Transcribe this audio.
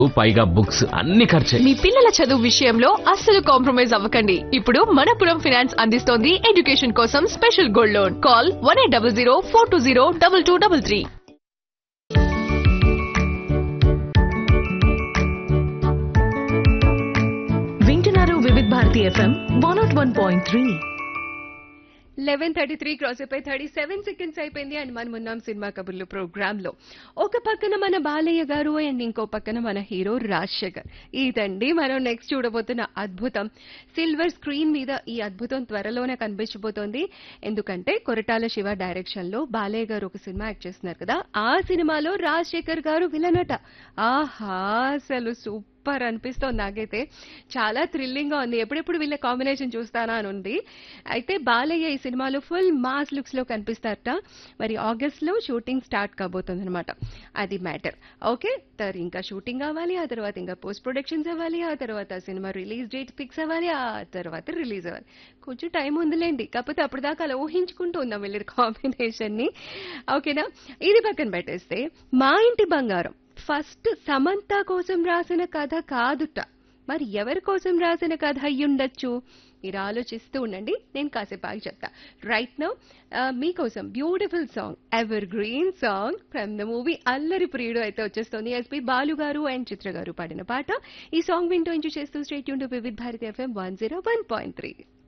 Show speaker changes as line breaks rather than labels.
పైగా బుక్స్ అన్ని ఖర్చే
మీ పిల్లల చదువు విషయంలో అస్సలు కాంప్రమైజ్ అవ్వకండి ఇప్పుడు మనపురం ఫైనాన్స్ అందిస్తోంది ఎడ్యుకేషన్ కోసం special gold loan call one eight double zero four two zero double two double three
వింటున్నారు Vividh Bharati FM one not one point three
eleven thirty three cross అయిపోయి థర్టీ సెవెన్ సెకండ్స్ అయిపోయింది and మనం ఉన్నాం cinema కబుర్లు programme లో ఒక పక్కన మన బాలయ్య గారు అండ్ ఇంకో పక్కన మన హీరో రాజశేఖర్ ఇదండి మనం నెక్స్ట్ చూడబోతున్న అద్భుతం సిల్వర్ స్క్రీన్ మీద ఈ అద్భుతం త్వరలోనే కనిపించబోతోంది ఎందుకంటే కొరటాల శివ డైరెక్షన్ లో బాలయ్య గారు ఒక సినిమా యాక్ట్ చేస్తున్నారు కదా ఆ సినిమాలో రాజశేఖర్ గారు విలనట ఆహా అసలు సూపర్ సూపర్ అనిపిస్తోంది నాకైతే చాలా థ్రిల్లింగ్ గా ఉంది ఎప్పుడెప్పుడు వీళ్ళ కాంబినేషన్ చూస్తానా అని ఉంది అయితే బాలయ్య ఈ సినిమాలో ఫుల్ మాస్ లుక్స్ లో కనిపిస్తారట మరి ఆగస్ట్ లో షూటింగ్ స్టార్ట్ కాబోతుంది అనమాట అది మ్యాటర్ ఓకే तर ఇంకా షూటింగ్ అవ్వాలి ఆ తర్వాత ఇంకా పోస్ట్ ప్రొడక్షన్స్ అవ్వాలి ఆ తర్వాత సినిమా రిలీజ్ డేట్ ఫిక్స్ అవ్వాలి ఆ తర్వాత రిలీజ్ అవ్వాలి కొంచెం టైం ఉందిలేండి కాకపోతే అప్పుడు దాకా అలా ఊహించుకుంటూ ఉందాం వీళ్ళ కాంబినేషన్ ని ఓకేనా ఇది పక్కన పెట్టేస్తే మా ఇంటి బంగారం ఫస్ట్ సమంత కోసం రాసిన కథ కాదుట మరి ఎవరి కోసం రాసిన కథ అయ్యుండొచ్చు మీరు ఆలోచిస్తూ ఉండండి నేను కాసేపు ఆగి చెప్తా రైట్ నౌ మీకోసం beautiful song evergreen song from the movie Allari Priyudu అయితే వచ్చేస్తుంది ఎస్పి బాలు గారు అండ్ చిత్ర గారు పాడిన పాట ఈ సాంగ్ వింటూ ఎంజాయ్ చేస్తూ స్టేట్ యూన్ to Vividh Bharati FM one zero one point three